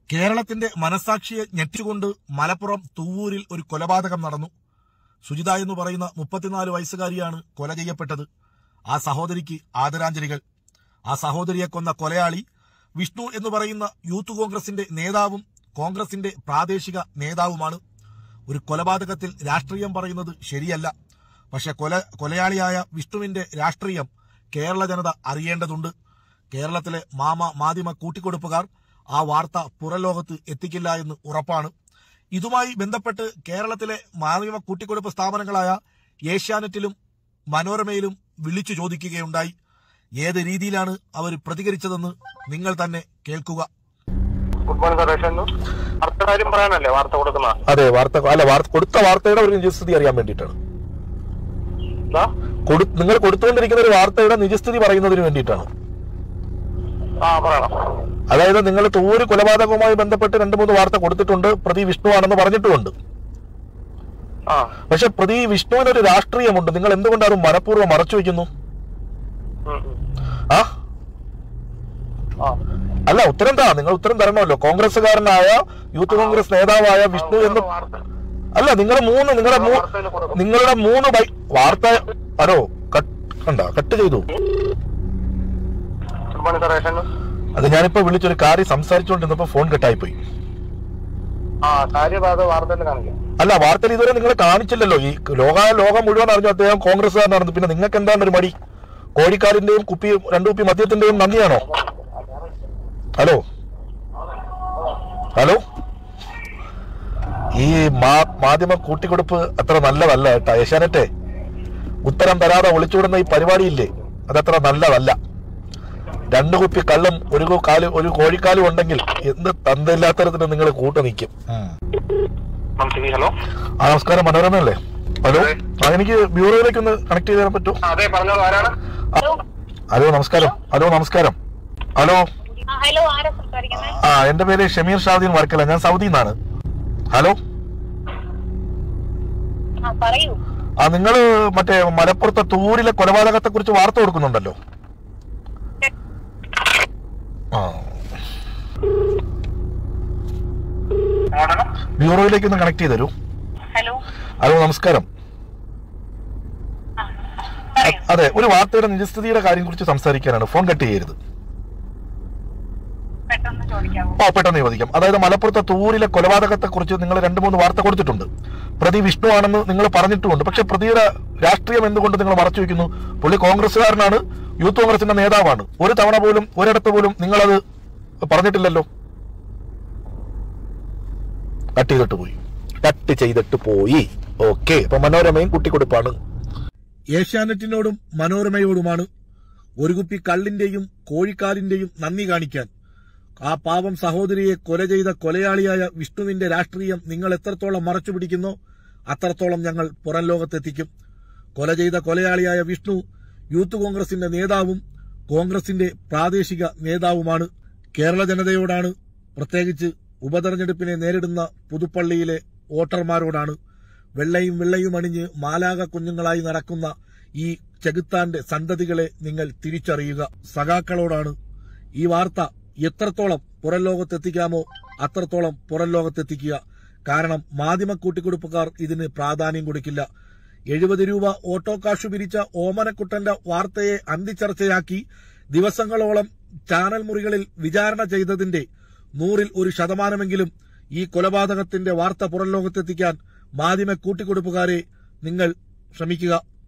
കേരളത്തിന്റെ മനസാക്ഷിയെ ഞെട്ടിച്ചുകൊണ്ട് മലപ്പുറം തൂവൂരിൽ ഒരു കൊലപാതകം നടന്നു സുജിത എന്ന് പറയുന്ന മുപ്പത്തിനാല് വയസ്സുകാരിയാണ് കൊല ചെയ്യപ്പെട്ടത് ആ സഹോദരിക്ക് ആദരാഞ്ജലികൾ ആ സഹോദരിയെ കൊന്ന കൊലയാളി വിഷ്ണു എന്ന് പറയുന്ന യൂത്ത് കോൺഗ്രസിന്റെ നേതാവും കോൺഗ്രസിന്റെ പ്രാദേശിക നേതാവുമാണ് ഒരു കൊലപാതകത്തിൽ രാഷ്ട്രീയം പറയുന്നത് ശരിയല്ല പക്ഷെ കൊല കൊലയാളിയായ വിഷ്ണുവിന്റെ രാഷ്ട്രീയം കേരള ജനത അറിയേണ്ടതുണ്ട് കേരളത്തിലെ മാമ മാധ്യമ കൂട്ടിക്കൊടുപ്പുകാർ ആ വാർത്ത പുറംലോകത്ത് എത്തിക്കില്ല എന്ന് ഉറപ്പാണ് ഇതുമായി ബന്ധപ്പെട്ട് കേരളത്തിലെ മാധ്യമ കൂട്ടിക്കൊടുപ്പ് സ്ഥാപനങ്ങളായ ഏഷ്യാനെറ്റിലും മനോരമയിലും വിളിച്ചു ചോദിക്കുകയുണ്ടായി ഏത് രീതിയിലാണ് അവർ പ്രതികരിച്ചതെന്ന് നിങ്ങൾ തന്നെ കേൾക്കുക ഗുഡ് മോർണിംഗ് റേഷൻ അടുത്ത കാര്യം പറയാനല്ലേ വാർത്ത കൊടുക്കുന്ന അതെ വാർത്ത അല്ല വാർത്ത കൊടുത്ത വാർത്തയുടെ ഒരു നിജസ്ഥിതി അറിയാൻ വേണ്ടിയിട്ടാണ് എന്താ കൊടു- നിങ്ങൾ കൊടുത്തുകൊണ്ടിരിക്കുന്ന ഒരു വാർത്തയുടെ നിജസ്ഥിതി പറയുന്നതിന് വേണ്ടിയിട്ടാണ് ആ പറയണം അതായത് നിങ്ങൾ തൂര് കൊലപാതകവുമായി ബന്ധപ്പെട്ട് രണ്ട് മൂന്ന് വാർത്ത കൊടുത്തിട്ടുണ്ട് പ്രതി വിഷ്ണു ആണെന്ന് പറഞ്ഞിട്ടുമുണ്ട് ആ പക്ഷെ പ്രതി വിഷ്ണുവിന് ഒരു രാഷ്ട്രീയമുണ്ട് നിങ്ങൾ എന്തുകൊണ്ട് അത് മനഃപൂർവ്വം മറച്ചു വെക്കുന്നു ഉം, ഉം. ആ ആ അല്ല ഉത്തരം താ നിങ്ങൾ ഉത്തരം തരണമല്ലോ കോൺഗ്രസ്സുകാരനായ യൂത്ത് കോൺഗ്രസ് നേതാവായ വിഷ്ണു എന്ന് വാർത്ത അല്ല നിങ്ങൾ മൂന്ന് നിങ്ങളുടെ മൂ- വാർത്തയിൽ കൊടുക്കും നിങ്ങളുടെ മൂന്ന് ബൈ വാർത്ത ഹലോ കട്ട് കണ്ട കട്ട് ചെയ്തു ഗുഡ് മോർണിംഗ് റേഷൻ അത് ഞാനിപ്പോ വിളിച്ചൊരു കാര്യം സംസാരിച്ചുകൊണ്ടിരുന്നപ്പോ ഫോൺ കട്ടായി പോയി ആ കാര്യം അത് വാർത്തയിൽ കാണിക്കാം അല്ല വാർത്തയിൽ ഇതുവരെ നിങ്ങൾ കാണിച്ചില്ലല്ലോ ഈ ലോക ലോകം മുഴുവൻ അറിഞ്ഞു അദ്ദേഹം കോൺഗ്രസ്സുകാരനാണെന്ന് പിന്നെ നിങ്ങൾക്ക് എന്താണ് ഒരു മടി കോഴിക്കാലിന്റെയും കുപ്പി രണ്ടു കുപ്പി മദ്യത്തിന്റെയും നന്ദിയാണോ ഹലോ ഹലോ ഈ മാ- മാധ്യമ കൂട്ടിക്കൊടുപ്പ് അത്ര നല്ലതല്ല കേട്ടോ ഏഷ്യാനെറ്റെ ഉത്തരം തരാതെ ഒളിച്ചുവിടുന്ന ഈ പരിപാടിയില്ലേ അതത്ര നല്ലതല്ല രണ്ടു കുപ്പി കള്ളും ഒരു കു- കാല് ഒരു കോഴിക്കാലും ഉണ്ടെങ്കിൽ എന്ത് തന്തയില്ലാത്തരത്തിന് നിങ്ങൾ കൂട്ടു നിൽക്കും ഹലോ ആ നമസ്കാരം മനോരമയല്ലേ ഹലോ ആ എനിക്ക് ബ്യൂറോയിലേക്ക് ഒന്ന് കണക്ട് ചെയ്ത് തരാൻ പറ്റുമോ അതെ പറഞ്ഞോളൂ ആരാണ് ഹലോ നമസ്കാരം ഹലോ നമസ്കാരം ഹലോ ആ, ഹലോ ആരാ സംസാരിക്കുന്നത് ആ എന്റെ പേര് ഷമീർ ഷാദീൻ വർക്കല ഞാൻ സൗദിയിൽ നിന്നാണ് ഹലോ ആ പറയൂ ആ നിങ്ങൾ മറ്റേ മലപ്പുറത്തെ തൂരിലെ കൊലപാതകത്തെ കുറിച്ച് വാർത്ത കൊടുക്കുന്നുണ്ടല്ലോ ആ ബ്യൂറോയിലേക്ക് ഒന്ന് കണക്ട് ചെയ്ത് തരൂ ഹലോ ഹലോ നമസ്കാരം ആ പറയൂ അതെ ഒരു വാർത്തയുടെ നിജസ്ഥിതിയുടെ കാര്യം കുറിച്ച് സംസാരിക്കാനാണ് ഫോൺ കട്ട് ചെയ്യരുത് പെട്ടെന്ന് ചോദിക്കാവോ ഓ പെട്ടെന്ന് ചോദിക്കാം അതായത് മലപ്പുറത്തെ തൂരിലെ കൊലപാതകത്തെ കുറിച്ച് നിങ്ങൾ രണ്ട് മൂന്ന് വാർത്ത കൊടുത്തിട്ടുണ്ട് പ്രതി വിഷ്ണു ആണെന്ന് നിങ്ങൾ പറഞ്ഞിട്ടുമുണ്ട് പക്ഷെ പ്രതിയുടെ രാഷ്ട്രീയം എന്തുകൊണ്ട് നിങ്ങൾ മറച്ചു വെക്കുന്നു പുള്ളി കോൺഗ്രസ്സുകാരനാണ് യൂത്ത് കോൺഗ്രസിന്റെ നേതാവാണ് ഒരു തവണ പോലും ഒരിടത്ത് പോലും നിങ്ങളത് പറഞ്ഞിട്ടില്ലല്ലോ കട്ട് ചെയ്തിട്ട് പോയി കട്ട് ചെയ്തിട്ട് പോയി ഓക്കെ അപ്പൊ മനോരമയും കുട്ടിക്കൊടുപ്പാണ് ഏഷ്യാനെറ്റിനോടും മനോരമയോടുമാണ് ഒരു കുപ്പി കള്ളിന്റെയും കോഴിക്കാലിന്റെയും നന്ദി കാണിക്കാൻ ആ പാവം സഹോദരിയെ കൊല ചെയ്ത കൊലയാളിയായ വിഷ്ണുവിന്റെ രാഷ്ട്രീയം നിങ്ങൾ എത്രത്തോളം മറച്ചു പിടിക്കുന്നോ അത്രത്തോളം ഞങ്ങൾ പുറം ലോകത്തെത്തിക്കും കൊല ചെയ്ത കൊലയാളിയായ വിഷ്ണു യൂത്ത് കോൺഗ്രസിന്റെ നേതാവും കോൺഗ്രസിന്റെ പ്രാദേശിക നേതാവുമാണ് കേരള ജനതയോടാണ് പ്രത്യേകിച്ച് ഉപതെരഞ്ഞെടുപ്പിനെ നേരിടുന്ന പുതുപ്പള്ളിയിലെ വോട്ടർമാരോടാണ് വെള്ളയും വെള്ളയും അണിഞ്ഞ് മാലാക കുഞ്ഞുങ്ങളായി നടക്കുന്ന ഈ ചെകുത്താന്റെ സന്തതികളെ നിങ്ങൾ തിരിച്ചറിയുക സഖാക്കളോടാണ് ഈ വാർത്ത എത്രത്തോളം പുറം ലോകത്തെത്തിക്കാമോ അത്രത്തോളം പുറം ലോകത്തെത്തിക്കുക കാരണം മാധ്യമ കൂട്ടിക്കൊടുപ്പുകാർ ഇതിന് പ്രാധാന്യം കൊടുക്കില്ല എഴുപത് രൂപ ഓട്ടോ കാശു പിരിച്ച ഓമനക്കുട്ടന്റെ വാർത്തയെ അന്തിച്ചർച്ചയാക്കി ദിവസങ്ങളോളം ചാനൽ മുറികളിൽ വിചാരണ ചെയ്തതിന്റെ നൂറിൽ ഒരു ശതമാനമെങ്കിലും ഈ കൊലപാതകത്തിന്റെ വാർത്ത പുറം ലോകത്തെത്തിക്കാൻ മാധ്യമ കൂട്ടിക്കൊടുപ്പുകാരെ നിങ്ങൾ ശ്രമിക്കുക